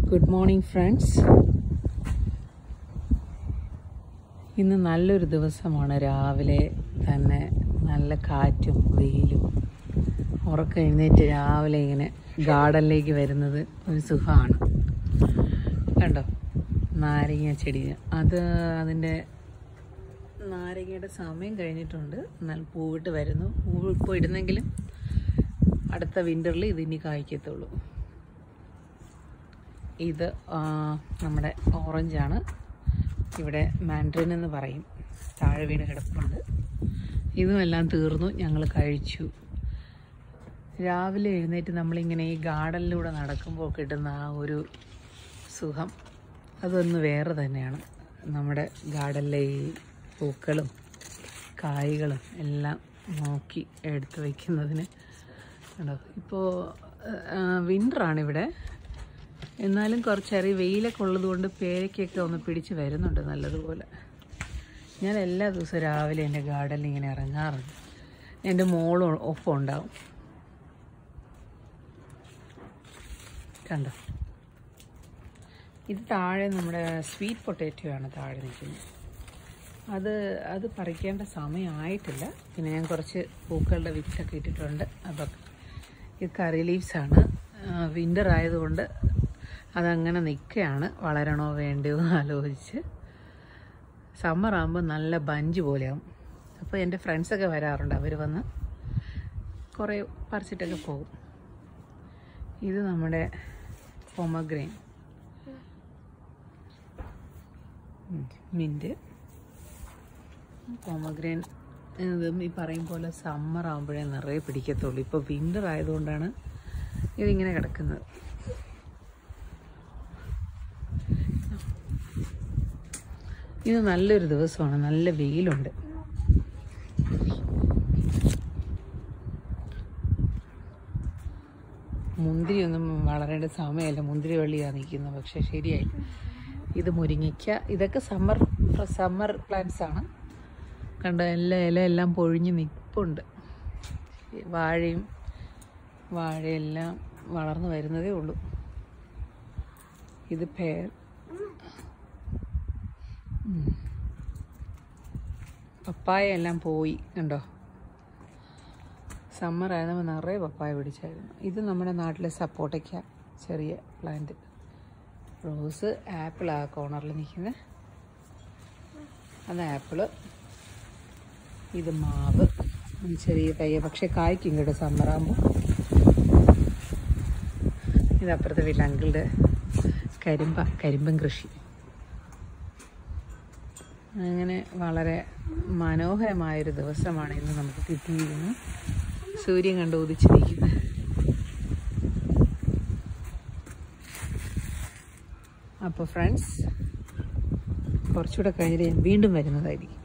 Good morning friends ഇന്ന് നല്ലൊരു ദിവസമാണ് രാവിലെ തന്നെ നല്ല കാറ്റും വെയിലും ഉറക്കം എഴുന്നേറ്റ് രാവിലെ ഇങ്ങനെ ഗാർഡനിലേക്ക് വരുന്നത് ഒരു സുഖമാണ് കണ്ടോ നാരങ്ങ ചെടി അത് അതിൻ്റെ നാരങ്ങയുടെ സമയം കഴിഞ്ഞിട്ടുണ്ട് എന്നാൽ പൂവിട്ട് വരുന്നു പൂവ് ഇപ്പോൾ ഇടുന്നെങ്കിലും അടുത്ത വിൻ്ററിൽ ഇതിനി കായ്ക്കത്തുള്ളൂ ഇത് ആ, നമ്മുടെ ഓറഞ്ചാണ് ഇവിടെ മാൻഡ്രിൻ എന്ന് പറയും താഴെ വീണ് കിടപ്പുണ്ട് ഇതും എല്ലാം തീർന്നു ഞങ്ങൾ കഴിച്ചു രാവിലെ എഴുന്നേറ്റ് നമ്മളിങ്ങനെ ഈ ഗാർഡനിലൂടെ നടക്കുമ്പോൾ കിട്ടുന്ന ആ ഒരു സുഖം അതൊന്ന് വേറെ തന്നെയാണ് നമ്മുടെ ഗാർഡനിലെ ഈ പൂക്കളും കായ്കളും എല്ലാം നോക്കി എടുത്ത് വയ്ക്കുന്നതിന് കണ്ടോ ഇപ്പോൾ വിൻ്ററാണ് ഇവിടെ എന്നാലും കുറച്ചേറെ വെയിലൊക്കെ ഉള്ളതുകൊണ്ട് പേരയ്ക്കൊക്കെ ഒന്ന് പിടിച്ച് വരുന്നുണ്ട് നല്ലതുപോലെ ഞാൻ എല്ലാ ദിവസവും രാവിലെ എൻ്റെ ഗാർഡനിൽ ഇങ്ങനെ ഇറങ്ങാറുണ്ട് എൻ്റെ മോളും ഒപ്പം ഉണ്ടാവും കണ്ടോ ഇത് താഴെ നമ്മുടെ സ്വീറ്റ് പൊട്ടാറ്റോ ആണ് താഴെ നിൽക്കുന്നത് അത് അത് പറിക്കേണ്ട സമയമായിട്ടില്ല പിന്നെ ഞാൻ കുറച്ച് പൂക്കളുടെ വിത്തൊക്കെ ഇട്ടിട്ടുണ്ട് അപ്പം ഇത് കറി ലീവ്സാണ് വിൻ്റർ ആയതുകൊണ്ട് അതങ്ങനെ നിൽക്കുകയാണ് വളരണോ വേണ്ടയോ എന്ന് ആലോചിച്ച് സമ്മർ ആകുമ്പോൾ നല്ല ബഞ്ച് പോലെയാവും അപ്പോൾ എൻ്റെ ഫ്രണ്ട്സൊക്കെ വരാറുണ്ട് അവർ വന്ന് കുറേ പറിച്ചിട്ടൊക്കെ പോകും ഇത് നമ്മുടെ പൊമഗ്രെയിൻ മിൻറ്റ് പോമഗ്രെയിൻ ഇതും ഈ പറയും പോലെ സമ്മർ ആകുമ്പോഴേ നിറയെ പിടിക്കത്തുള്ളൂ ഇപ്പോൾ വിൻ്റർ ആയതുകൊണ്ടാണ് ഇതിങ്ങനെ കിടക്കുന്നത് ഇത് നല്ലൊരു ദിവസമാണ് നല്ല വെയിലുണ്ട് മുന്തിരി ഒന്നും വളരേണ്ട സമയമല്ല മുന്തിരി വള്ളിയാണ് നിൽക്കുന്നത് പക്ഷെ ശരിയായി ഇത് മുരിങ്ങിക്ക ഇതൊക്കെ സമ്മർ സമ്മർ പ്ലാന്റ്സ് ആണ് കണ്ട എല്ലാ ഇല എല്ലാം പൊഴിഞ്ഞ് നിൽപ്പുണ്ട് വാഴയും വാഴയെല്ലാം വളർന്നു വരുന്നതേ ഉള്ളൂ ഇത് പേർ ഉം. പപ്പായ എല്ലാം പോയി കണ്ടോ സമ്മർ ആയതുമ്പോൾ നിറയെ പപ്പായ പിടിച്ചായിരുന്നു ഇത് നമ്മുടെ നാട്ടിലെ സപ്പോട്ടയ്ക്ക ചെറിയ പ്ലാന്റ് റോസ് ആപ്പിൾ ആ കോർണറിൽ നിൽക്കുന്നത് അത് ആപ്പിള് ഇത് മാവ് ഉം, ചെറിയ തയ്യ പക്ഷെ കായ്ക്കും കേട്ടോ സമ്മറാകുമ്പോൾ ഇത് അപ്പുറത്തെ വീട്ടിൽ അങ്കിളുടെ കരിമ്പ കരിമ്പൻ കൃഷി അങ്ങനെ വളരെ മനോഹരമായൊരു ദിവസമാണ് ഇന്ന് നമുക്ക് കിട്ടിയിരിക്കുന്നത് സൂര്യൻ കണ്ട് ഉദിച്ചിരിക്കുന്നത് അപ്പോൾ ഫ്രണ്ട്സ് കുറച്ചുകൂടെ കഴിഞ്ഞിട്ട് ഞാൻ വീണ്ടും വരുന്നതായിരിക്കും